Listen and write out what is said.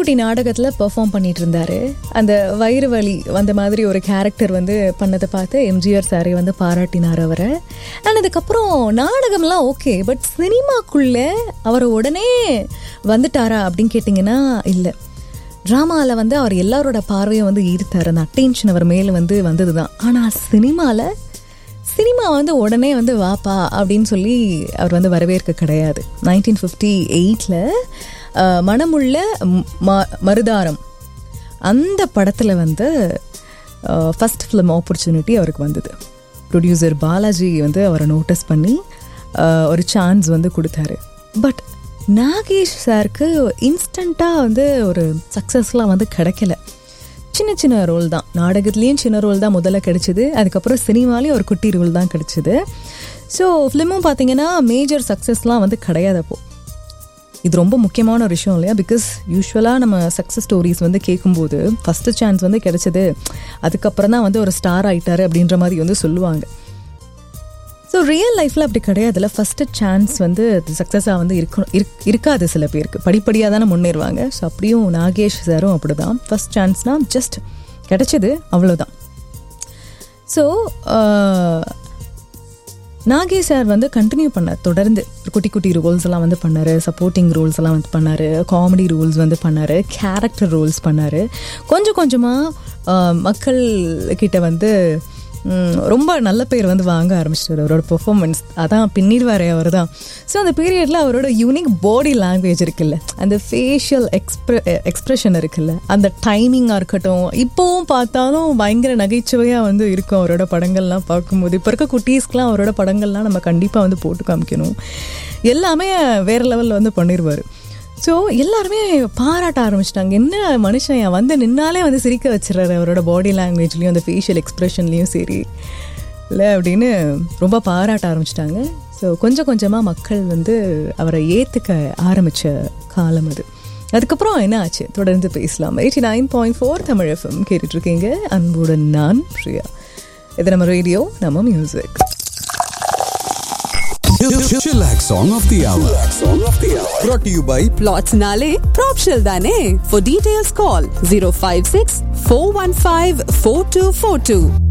குட்டி நாடகத்தில் பெர்ஃபார்ம் பண்ணிட்டு இருந்தாரு அந்த வயிறு வலி வந்த மாதிரி ஒரு கேரக்டர் வந்து பண்ணதை பார்த்து எம்ஜிஆர் சாரை வந்து பாராட்டினார் அவரை அண்ட் அதுக்கப்புறம் நாடகம்லாம் ஓகே பட் சினிமாக்குள்ளே அவர் உடனே வந்துட்டாரா அப்படின்னு கேட்டிங்கன்னா இல்லை ட்ராமாவில் வந்து அவர் எல்லாரோட பார்வையும் வந்து ஈர்த்தார் அந்த அட்டென்ஷன் அவர் மேலே வந்து வந்தது தான் ஆனால் சினிமாவில் சினிமா வந்து உடனே வந்து வாப்பா அப்படின்னு சொல்லி அவர் வந்து வரவேற்க கிடையாது நைன்டீன் ஃபிஃப்டி எயிட்டில் மனமுள்ள ம- மருதாரம் அந்த படத்தில் வந்து ஃபஸ்ட் ஃபிலிம் ஆப்பர்ச்சுனிட்டி அவருக்கு வந்தது ப்ரொடியூசர் பாலாஜி வந்து அவரை நோட்டீஸ் பண்ணி அஹ், ஒரு சான்ஸ் வந்து கொடுத்தாரு பட் நாகேஷ் சாருக்கு இன்ஸ்டண்ட்டாக வந்து ஒரு சக்ஸஸ்லாம் வந்து கிடைக்கல சின்ன சின்ன ரோல் தான் நாடகத்துலேயும் சின்ன ரோல் தான் முதல்ல கிடைச்சிது அதுக்கப்புறம் சினிமாலேயும் ஒரு குட்டி ரோல் தான் கிடைச்சிது ஸோ ஃபிலிமும் பார்த்தீங்கன்னா மேஜர் சக்ஸஸ்லாம் வந்து கிடையாது அப்போ இது ரொம்ப முக்கியமான ஒரு விஷயம் இல்லையா பிகாஸ் யூஸ்வலாக நம்ம சக்ஸஸ் ஸ்டோரிஸ் வந்து கேட்கும்போது ஃபஸ்ட்டு சான்ஸ் வந்து கிடைச்சது அதுக்கப்புறம் தான் வந்து ஒரு ஸ்டார் ஆயிட்டாரு அப்படின்ற மாதிரி வந்து சொல்லுவாங்க ஸோ ரியல் லைஃப்பில் அப்படி கிடையாதுல்ல ஃபஸ்ட்டு சான்ஸ் வந்து சக்ஸஸாக வந்து இருக்கணும் இருக் இருக்காது சில பேருக்கு படிப்படியாக தானே முன்னேறுவாங்க ஸோ அப்படியும் நாகேஷ் சாரும் அப்படி தான் ஃபஸ்ட் சான்ஸ்னால் ஜஸ்ட் கிடைச்சது அவ்வளோதான் ஸோ நாகேஷ் சார் வந்து கண்டினியூ பண்ணார் தொடர்ந்து குட்டி குட்டி ரோல்ஸ் எல்லாம் வந்து பண்ணார் சப்போர்ட்டிங் ரோல்ஸ் எல்லாம் வந்து பண்ணார் காமெடி ரோல்ஸ் வந்து பண்ணார் கேரக்டர் ரோல்ஸ் பண்ணார் கொஞ்சம் கொஞ்சமாக மக்கள் கிட்ட வந்து ம், ரொம்ப நல்ல பேர் வந்து வாங்க ஆரம்பிச்சிட்டாரு அவரோட பெர்ஃபார்மன்ஸ் அதான் பின்னிடுவாரே அவர் தான் ஸோ அந்த பீரியடில் அவரோட யூனிக் பாடி லாங்குவேஜ் இருக்குல்ல அந்த ஃபேஷியல் எக்ஸ்ப்ரெ எக்ஸ்ப்ரெஷன் இருக்குல்ல அந்த டைமிங்காக இருக்கட்டும் இப்போவும் பார்த்தாலும் பயங்கர நகைச்சுவையாக வந்து இருக்கும் அவரோட படங்கள்லாம் பார்க்கும்போது இப்போ இருக்க குட்டீஸ்க்கெலாம் அவரோட படங்கள்லாம் நம்ம கண்டிப்பாக வந்து போட்டு காமிக்கணும் எல்லாமே வேற லெவலில் வந்து பண்ணிடுவார் ஸோ எல்லாருமே பாராட்ட ஆரம்பிச்சிட்டாங்க என்ன மனுஷன் வந்து நின்னாலே வந்து சிரிக்க வச்சிடறாரு அவரோட பாடி லாங்குவேஜ்லேயும் அந்த ஃபேஷியல் எக்ஸ்ப்ரெஷன்லேயும் சரி இல்லை அப்படின்னு ரொம்ப பாராட்ட ஆரம்பிச்சிட்டாங்க ஸோ கொஞ்சம் கொஞ்சமாக மக்கள் வந்து அவரை ஏற்றுக்க ஆரம்பித்த காலம் அது அதுக்கப்புறம் என்ன ஆச்சு தொடர்ந்து பேசலாம் eighty nine point four Tamil FM கேட்டுட்ருக்கீங்க அன்புடன் நான் பிரியா இது நம்ம ரேடியோ நம்ம music Chillax Song of the Hour. Song of the Hour. Brought to you by Plots Nale, Propshell Dane. For details, call 056 415 4242.